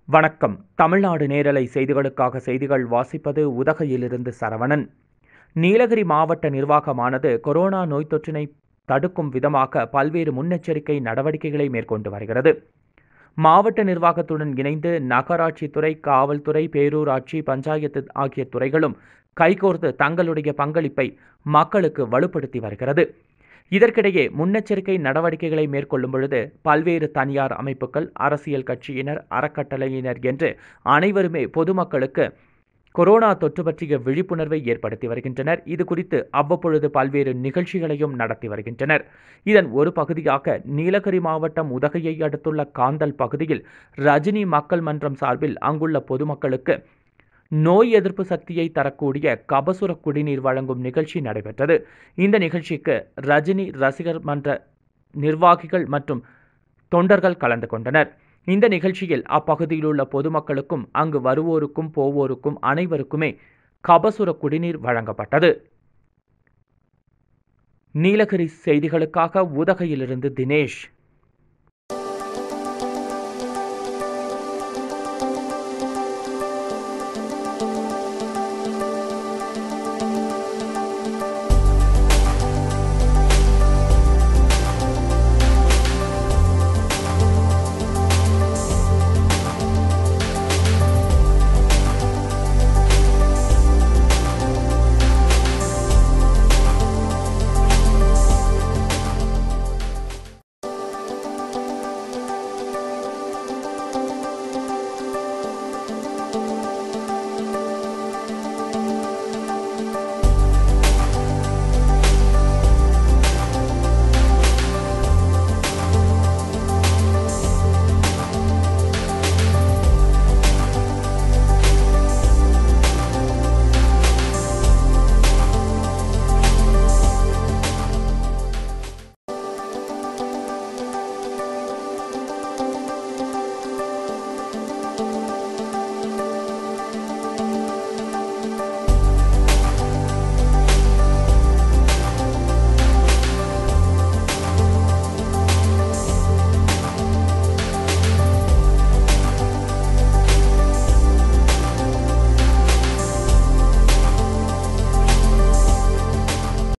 வணக்கம் தமிழ்நாடு நேரலை செய்திகளுக்காக செய்திகள் வாசிப்பது உதகையிலிருந்து சரவணன் நீலகிரி மாவட்ட நிர்வாகமானது கொரோனா நோய் தொற்றினை தடுக்கும் விதமாக பல்வேறு முன்னெச்சரிக்கை நடவடிக்கைகளை மேற்கொண்டு வருகிறது மாவட்ட நிர்வாகத்துடன் இணைந்து நகராட்சித்துறை காவல்துறை பேரூராட்சி பஞ்சாயத்து ஆகிய துறைகளும் கைகோர்த்து தங்களுடைய பங்களிப்பை மக்களுக்கு வலுப்படுத்தி வருகிறது இதற்கிடையே முன்னெச்சரிக்கை நடவடிக்கைகளை மேற்கொள்ளும் பொழுது பல்வேறு தனியார் அமைப்புகள் அரசியல் கட்சியினர் அறக்கட்டளையினர் என்று அனைவருமே பொதுமக்களுக்கு கொரோனா தொற்று பற்றிய விழிப்புணர்வை ஏற்படுத்தி வருகின்றனர் இது குறித்து அவ்வப்பொழுது பல்வேறு நிகழ்ச்சிகளையும் நடத்தி வருகின்றனர் இதன் ஒரு பகுதியாக நீலகிரி மாவட்டம் உதகையை அடுத்துள்ள காந்தல் பகுதியில் ரஜினி மக்கள் மன்றம் சார்பில் அங்குள்ள பொதுமக்களுக்கு நோய் எதிர்ப்பு சக்தியை தரக்கூடிய கபசுர குடிநீர் வழங்கும் நிகழ்ச்சி நடைபெற்றது இந்த நிகழ்ச்சிக்கு ரஜினி ரசிகர் மன்ற நிர்வாகிகள் மற்றும் தொண்டர்கள் கலந்து கொண்டனர் இந்த நிகழ்ச்சியில் அப்பகுதியில் உள்ள பொதுமக்களுக்கும் அங்கு வருவோருக்கும் போவோருக்கும் அனைவருக்குமே கபசுர குடிநீர் வழங்கப்பட்டது நீலகிரி செய்திகளுக்காக உதகையிலிருந்து தினேஷ்